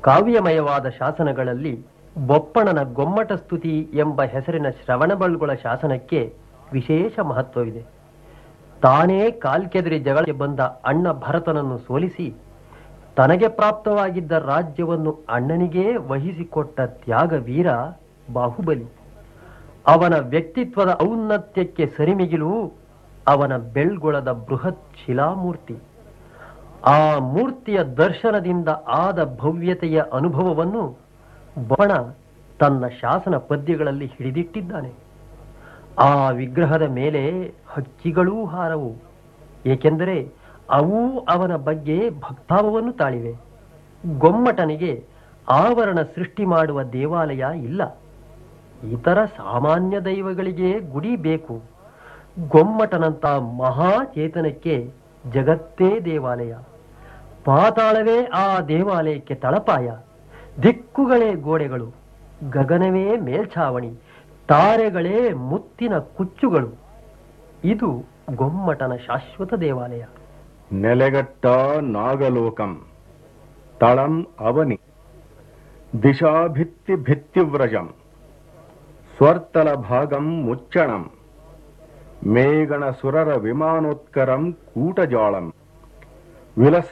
ಕಾವ್ಯಮಯವಾದ ಶಾಸನಗಳಲ್ಲಿ ಬೊಪ್ಪಣನ ಗೊಮ್ಮಟ ಸ್ತುತಿ ಎಂಬ ಹೆಸರಿನ ಶ್ರವಣಬಳ್ಗುಳ ಶಾಸನಕ್ಕೆ ವಿಶೇಷ ಮಹತ್ವವಿದೆ ತಾನೇ ಕಾಲ್ಕೆದರಿ ಜಗಳಕ್ಕೆ ಬಂದ ಅಣ್ಣ ಭರತನನ್ನು ಸೋಲಿಸಿ ತನಗೆ ಪ್ರಾಪ್ತವಾಗಿದ್ದ ರಾಜ್ಯವನ್ನು ಅಣ್ಣನಿಗೇ ವಹಿಸಿಕೊಟ್ಟ ತ್ಯಾಗ ವೀರ ಬಾಹುಬಲಿ ಅವನ ವ್ಯಕ್ತಿತ್ವದ ಔನ್ನತ್ಯಕ್ಕೆ ಸರಿಮಿಗಿಲು ಅವನ ಬೆಳ್ಗೊಳದ ಬೃಹತ್ ಶಿಲಾಮೂರ್ತಿ ಆ ಮೂರ್ತಿಯ ದರ್ಶನದಿಂದ ಆದ ಭವ್ಯತೆಯ ಅನುಭವವನ್ನು ಬಣ ತನ್ನ ಶಾಸನ ಪದ್ಯಗಳಲ್ಲಿ ಹಿಡಿದಿಟ್ಟಿದ್ದಾನೆ ಆ ವಿಗ್ರಹದ ಮೇಲೆ ಹಕ್ಕಿಗಳೂ ಹಾರವು ಏಕೆಂದರೆ ಅವೂ ಅವನ ಬಗ್ಗೆ ಭಕ್ತಾವವನ್ನು ತಾಳಿವೆ ಗೊಮ್ಮಟನಿಗೆ ಆವರಣ ಸೃಷ್ಟಿ ಮಾಡುವ ದೇವಾಲಯ ಇಲ್ಲ ಇತರ ಸಾಮಾನ್ಯ ದೈವಗಳಿಗೆ ಗುಡಿ ಬೇಕು ಗೊಮ್ಮಟನಂತ ಮಹಾಚೇತನಕ್ಕೆ ಜಗತ್ತೇ ದೇವಾಲಯ ಪಾತಾಳವೇ ಆ ದೇವಾಲಯಕ್ಕೆ ತಳಪಾಯ ದಿಕ್ಕುಗಳೇ ಗೋಡೆಗಳು ಗಗನವೇ ಮೇಲ್ಛಾವಣಿ ತಾರೆಗಳೇ ಮುತ್ತಿನ ಕುಚ್ಚುಗಳು ಇದು ಗೊಮ್ಮಟನ ಶಾಶ್ವತ ದೇವಾಲಯ ನೆಲೆಗಟ್ಟ ನಾಗಲೋಕಂ ತಳಂ ಅವನಿ ದಿಶಾಭಿತ್ತಿ ಭಿತ್ತಿವ್ರಜಂ ಸ್ವರ್ತಲ ಭಾಗಂ ಮುಚ್ಚಣಂ ಮೇಗಣ ಸುರರ ವಿಮಾನೋತ್ಕರಂ ಕೂಟಜಾಳಂ ವಿಲಸ